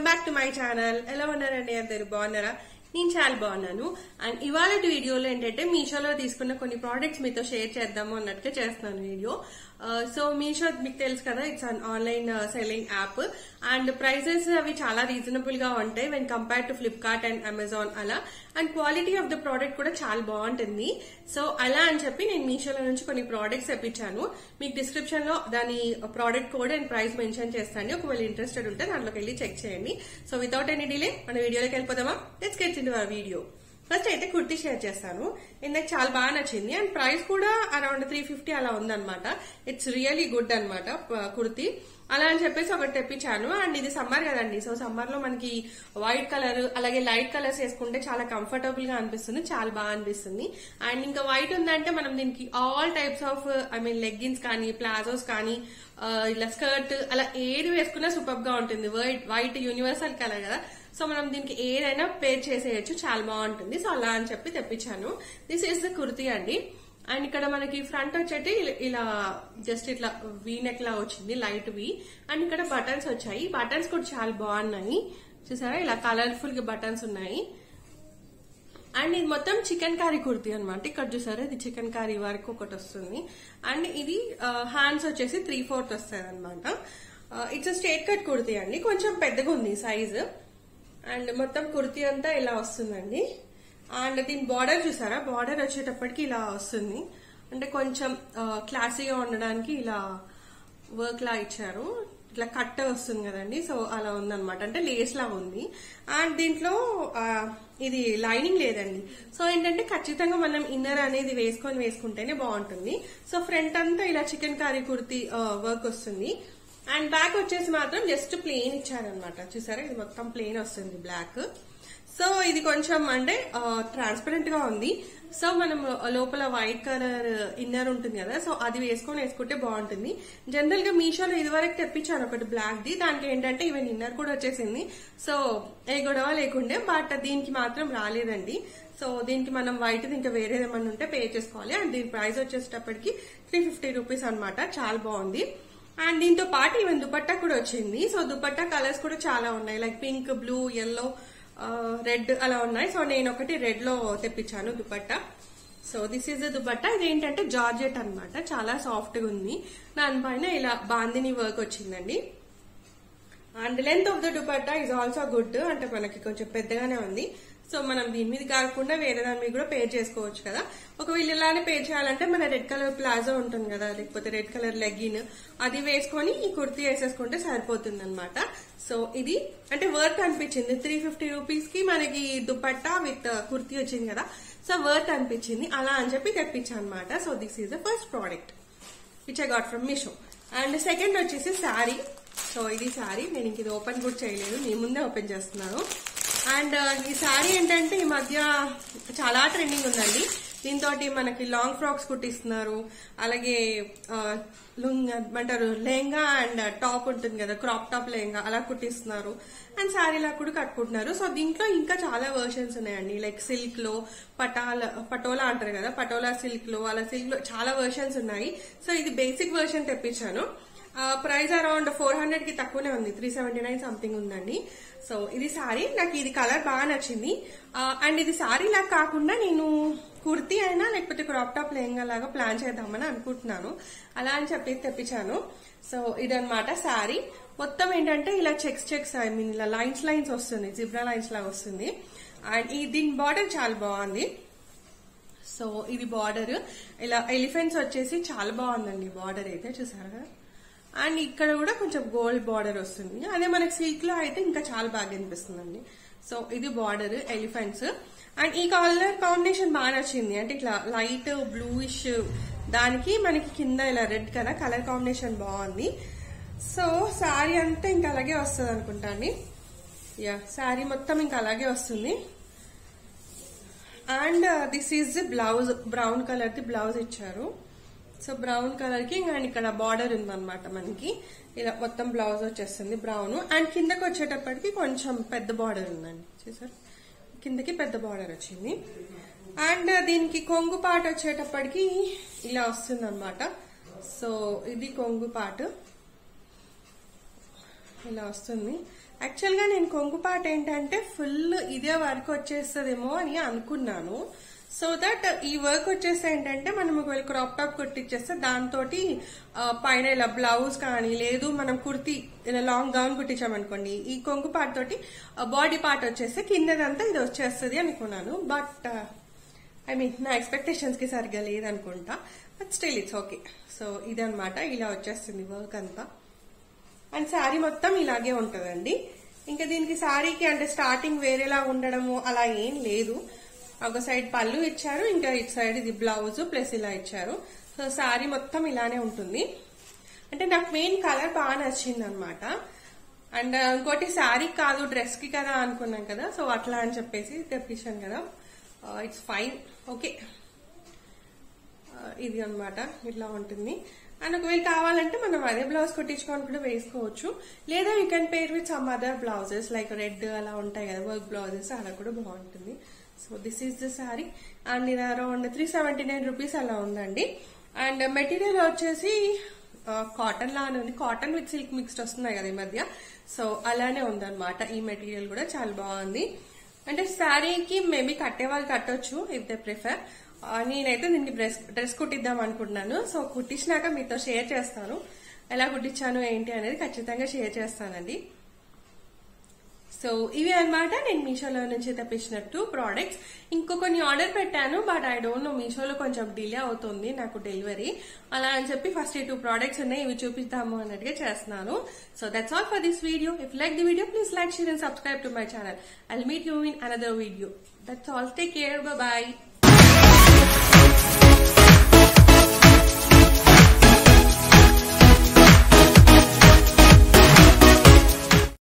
back to my channel ఎలా ఉన్నారండి అందరు బాగున్నారా నేను చాలా బాగున్నాను అండ్ ఇవాళ వీడియోలో ఏంటంటే మీషోలో తీసుకున్న కొన్ని ప్రోడక్ట్స్ మీతో షేర్ చేద్దాము అన్నట్టుగా చేస్తున్నాను వీడియో సో మీషో మీకు తెలుసు కదా it's an online selling app and prices అవి చాలా రీజనబుల్ గా ఉంటాయి when compare to Flipkart and Amazon అలా and quality of the product కూడా చాలా బాగుంటుంది సో అలా అని చెప్పి నేను మీషోలో నుంచి కొన్ని ప్రోడక్ట్స్ తెప్పించాను మీకు డిస్క్రిప్షన్ లో దాని product code and price mention చేస్తాను ఒకవేళ ఇంట్రెస్టెడ్ ఉంటే దాంట్లోకి వెళ్ళి చెక్ చేయండి సో వితౌట్ ఎనీ డిలే మన వీడియోలోకి వెళ్ళిపోదామా let's get in our video first అయితే కుర్తీ షేర్ చేస్తాను ఇది నాకు చాలా బాగా నచ్చింది అండ్ ప్రైస్ కూడా అరౌండ్ త్రీ ఫిఫ్టీ అలా ఉందన్నమాట ఇట్స్ రియలీ గుడ్ అనమాట కుర్తీ అలా అని చెప్పేసి ఒకటి తెప్పించాను అండ్ ఇది సమ్మర్ కదండి సో సమ్మర్ లో మనకి వైట్ కలర్ అలాగే లైట్ కలర్స్ వేసుకుంటే చాలా కంఫర్టబుల్ గా అనిపిస్తుంది చాలా బాగా అనిపిస్తుంది అండ్ ఇంకా వైట్ ఉందంటే మనం దీనికి all types of I mean leggings కానీ ప్లాజోస్ కానీ ఇలా స్కర్ట్ అలా ఏది వేసుకున్నా సూపర్ గా ఉంటుంది వైట్ వైట్ యూనివర్సల్ కలర్ కదా సో మనం దీనికి ఏదైనా పేర్ చేసేయచ్చు చాలా బాగుంటుంది సో అలా అని చెప్పి తెప్పించాను దిస్ ఈస్ ద కుర్తీ అండి అండ్ ఇక్కడ మనకి ఫ్రంట్ వచ్చేటి ఇలా జస్ట్ ఇట్లా వీ నెక్ లా వచ్చింది లైట్ వి అండ్ ఇక్కడ బటన్స్ వచ్చాయి బటన్స్ కూడా చాలా బాగున్నాయి చూసారా ఇలా కలర్ఫుల్ గా బటన్స్ ఉన్నాయి అండ్ ఇది మొత్తం చికెన్ కర్రీ కుర్తీ అనమాట ఇక్కడ చూసారా ఇది చికెన్ కర్రీ వరకు ఒకటి వస్తుంది అండ్ ఇది హ్యాండ్స్ వచ్చేసి త్రీ ఫోర్త్ వస్తాయి అనమాట ఇట్స్ స్ట్రేట్ కట్ కుర్తీ అండి కొంచెం పెద్దగా ఉంది సైజు అండ్ మొత్తం కుర్తీ అంతా ఇలా వస్తుందండి అండ్ దీని బార్డర్ చూసారా బార్డర్ వచ్చేటప్పటికి ఇలా వస్తుంది అంటే కొంచెం క్లాసీగా ఉండడానికి ఇలా వర్క్ లా ఇచ్చారు ఇట్లా కట్ట వస్తుంది కదండి సో అలా ఉందన్నమాట అంటే లేస్ లా ఉంది అండ్ దీంట్లో ఇది లైనింగ్ లేదండి సో ఏంటంటే ఖచ్చితంగా మనం ఇన్నర్ అనేది వేసుకొని వేసుకుంటేనే బాగుంటుంది సో ఫ్రంట్ అంతా ఇలా చికెన్ కర్రీ కుర్తీ వర్క్ వస్తుంది అండ్ బ్యాక్ వచ్చేసి మాత్రం జస్ట్ ప్లెయిన్ ఇచ్చారనమాట చూసారా ఇది మొత్తం ప్లెయిన్ వస్తుంది బ్లాక్ సో ఇది కొంచెం అంటే ట్రాన్స్పరెంట్ గా ఉంది సో మనం లోపల వైట్ కలర్ ఇన్నర్ ఉంటుంది కదా సో అది వేసుకొని వేసుకుంటే బాగుంటుంది జనరల్ గా మీషోలో ఇదివరకు తెప్పించాను ఒకటి బ్లాక్ ది దానికి ఏంటంటే ఈవెన్ ఇన్నర్ కూడా వచ్చేసింది సో ఏ గొడవ లేకుండే బట్ దీనికి మాత్రం రాలేదండి సో దీనికి మనం వైట్ ఇంకా వేరే ఏమన్నా ఉంటే పే చేసుకోవాలి అండ్ దీని ప్రైస్ వచ్చేటప్పటికి త్రీ ఫిఫ్టీ రూపీస్ అనమాట చాలా బాగుంది అండ్ దీంతో పాటు ఈవెన్ దుపట్టా కూడా వచ్చింది సో దుపట్టా కలర్స్ కూడా చాలా ఉన్నాయి like pink blue yellow red అలా ఉన్నాయి సో నేను ఒకటి రెడ్ లో తెప్పించాను dupatta so this is dupatta ఇది ఏంటంటే జార్జెట్ అనమాట చాలా సాఫ్ట్ గా ఉంది దానిపైన ఇలా బాందిని వర్క్ వచ్చిందండి and length of the dupatta is also good అంటే మనకి కొంచెం పెద్దగానే ఉంది సో మనం దీని మీద కాకుండా వేరే దాని మీద కూడా పేర్ చేసుకోవచ్చు కదా ఒకవేళ ఇలానే పేర్ చేయాలంటే మన రెడ్ కలర్ ప్లాజో ఉంటుంది కదా లేకపోతే రెడ్ కలర్ లెగ్గిన్ అది వేసుకొని ఈ కుర్తీ వేసేసుకుంటే సరిపోతుంది అనమాట సో ఇది అంటే వర్త్ అనిపించింది త్రీ ఫిఫ్టీ రూపీస్ కి మనకి దుపట్టా విత్ కుర్తీ వచ్చింది కదా సో వర్త్ అనిపించింది అలా అని చెప్పి తెప్పించాను అనమాట so this is the first product which I got from Meesho and second వచ్చేసి శారీ సో ఇది శారీ నేను ఇంక ఇది ఓపెన్ కూడా చేయలేదు మీ ముందే ఓపెన్ చేస్తున్నాను అండ్ ఈ శారీ ఏంటంటే ఈ మధ్య చాలా ట్రెండింగ్ ఉందండి దీంతో మనకి లాంగ్ ఫ్రాక్స్ కుట్టిస్తున్నారు అలాగే లుంగ్ అంటారు లెహంగా అండ్ టాప్ ఉంటుంది కదా క్రాప్ టాప్ లెహంగా అలా కుట్టిస్తున్నారు అండ్ శారీలా కూడా కట్టుకుంటున్నారు సో దీంట్లో ఇంకా చాలా వర్షన్స్ ఉన్నాయండి లైక్ సిల్క్ లో పటాల పటోలా అంటారు కదా పటోలా సిల్క్ లో అలా సిల్క్ లో చాలా వర్షన్స్ ఉన్నాయి సో ఇది బేసిక్ వర్షన్ తెప్పించాను ప్రైస్ అరౌండ్ ఫోర్ హండ్రెడ్ కి తక్కువనే ఉంది త్రీ సెవెంటీ నైన్ సంథింగ్ ఉందండి సో ఇది సారీ నాకు ఇది కలర్ బాగా నచ్చింది అండ్ ఇది సారీ లాగా కాకుండా నేను కుర్తీ అయినా లేకపోతే క్రాప్ టాప్ లెహంగా లాగా ప్లాన్ చేద్దామని అనుకుంటున్నాను అలా అని చెప్పి తెప్పించాను సో ఇదనమాట శారీ మొత్తం ఏంటంటే ఇలా చెక్స్ చెక్స్ ఐ మీన్ ఇలా లైన్స్ లైన్స్ వస్తుంది జిబ్రా లైన్స్ లాగా వస్తుంది అండ్ ఈ దీని బార్డర్ చాలా బాగుంది సో ఇది బార్డర్ ఇలా ఎలిఫెంట్స్ వచ్చేసి చాలా బాగుందండి బార్డర్ అయితే చూసారు కదా అండ్ ఇక్కడ కూడా కొంచెం గోల్డ్ బార్డర్ వస్తుంది అదే మనకి సిల్క్ లో అయితే ఇంకా చాలా బాగా అనిపిస్తుందండి సో ఇది బార్డర్ ఎలిఫెంట్స్ అండ్ ఈ కలర్ కాంబినేషన్ బాగా నచ్చింది అంటే ఇట్లా లైట్ బ్లూయిష్ దానికి మనకి కింద ఇలా రెడ్ కదా కలర్ కాంబినేషన్ బాగుంది సో శారీ అంతా ఇంకా అలాగే వస్తుంది అనుకుంటా అండి యా శారీ మొత్తం ఇంకా అలాగే వస్తుంది and this is blouse brown colour the blouse ఇచ్చారు సో బ్రౌన్ కలర్ కి అండ్ ఇక్కడ బార్డర్ ఉందన్నమాట మనకి ఇలా మొత్తం బ్లౌజ్ వచ్చేస్తుంది బ్రౌన్ అండ్ కిందకి వచ్చేటప్పటికి కొంచెం పెద్ద బార్డర్ ఉందండి చూసారు కిందకి పెద్ద బార్డర్ వచ్చింది అండ్ దీనికి కొంగు పాట వచ్చేటప్పటికి ఇలా వస్తుంది అనమాట సో ఇది కొంగు పాట ఇలా వస్తుంది యాక్చువల్ గా నేను కొంగు పాట ఏంటంటే ఫుల్ ఇదే వర్క్ వచ్చేస్తుందేమో అని అనుకున్నాను సో దట్ ఈ వర్క్ వచ్చేస్తే ఏంటంటే మనం ఒకవేళ క్రాప్ టాప్ కుట్టిచ్చేస్తే దాంతో పైన ఇలా బ్లౌజ్ కానీ లేదు మనం కుర్తి ఇలా లాంగ్ గౌన్ కుట్టించామనుకోండి ఈ కొంగు పాట తోటి బాడీ పార్ట్ వచ్చేస్తే కిందదంతా ఇది వచ్చేస్తుంది అనుకున్నాను బట్ ఐ మీన్ నా ఎక్స్పెక్టేషన్స్ కి సరిగ్గా లేదనుకుంటా but still it's okay so ఇదనమాట ఇలా వచ్చేస్తుంది వర్క్ అంతా అండ్ శారీ మొత్తం ఇలాగే ఉంటుందండి ఇంకా దీనికి శారీకి అంటే స్టార్టింగ్ వేరేలా ఉండడము అలా ఏం లేదు ఒక సైడ్ పళ్ళు ఇచ్చారు ఇంకా ఇటు సైడ్ ఇది బ్లౌజ్ ప్లస్ ఇలా ఇచ్చారు సో శారీ మొత్తం ఇలానే ఉంటుంది అంటే నాకు మెయిన్ కలర్ బాగా నచ్చింది అనమాట అండ్ ఇంకోటి శారీ కాదు డ్రెస్ కి కదా అనుకున్నాం కదా సో అట్లా అని చెప్పేసి తెప్పించాను కదా ఇట్స్ ఫైన్ ఓకే ఇది అన్నమాట ఇట్లా ఉంటుంది అండ్ ఒకవేళ కావాలంటే మనం అదే బ్లౌజ్ కుట్టించుకొని కూడా వేసుకోవచ్చు లేదా you can pair with some other blouses like red అలా ఉంటాయి కదా వర్క్ బ్లౌజెస్ అలా కూడా బాగుంటుంది so this is the sari and ఇది around three seventy nine rupees అలా ఉందండి అండ్ మెటీరియల్ వచ్చేసి కాటన్ లానే ఉంది కాటన్ విత్ సిల్క్ మిక్స్డ్ వస్తున్నాయి కదా ఈ మధ్య సో అలానే ఉందన్నమాట ఈ మెటీరియల్ కూడా చాలా బాగుంది అంటే శారీకి మేబీ కట్టే వాళ్ళు కట్టొచ్చు ఇఫ్ దే ప్రిఫర్ నేనైతే దీనికి డ్రెస్ డ్రెస్ కుట్టిద్దాం అనుకుంటున్నాను సో కుట్టించినాక మీతో షేర్ చేస్తాను ఎలా కుట్టించాను ఏంటి అనేది ఖచ్చితంగా షేర్ చేస్తానండి సో ఇవి అన్నమాట నేను మీషోలో నుంచి తెప్పించినట్టు ప్రోడక్ట్స్ ఇంకో కొన్ని ఆర్డర్ పెట్టాను బట్ ఐ డోంట్ నో మీషోలో కొంచెం డిలే అవుతుంది నాకు డెలివరీ అలా అని చెప్పి ఫస్ట్ ఈ టూ ప్రోడక్ట్స్ ఉన్నాయి ఇవి చూపిద్దాము అన్నట్టుగా చేస్తున్నాను so that's all for this video if like the video please like share and subscribe to my channel I'll meet you in another video that's all take care by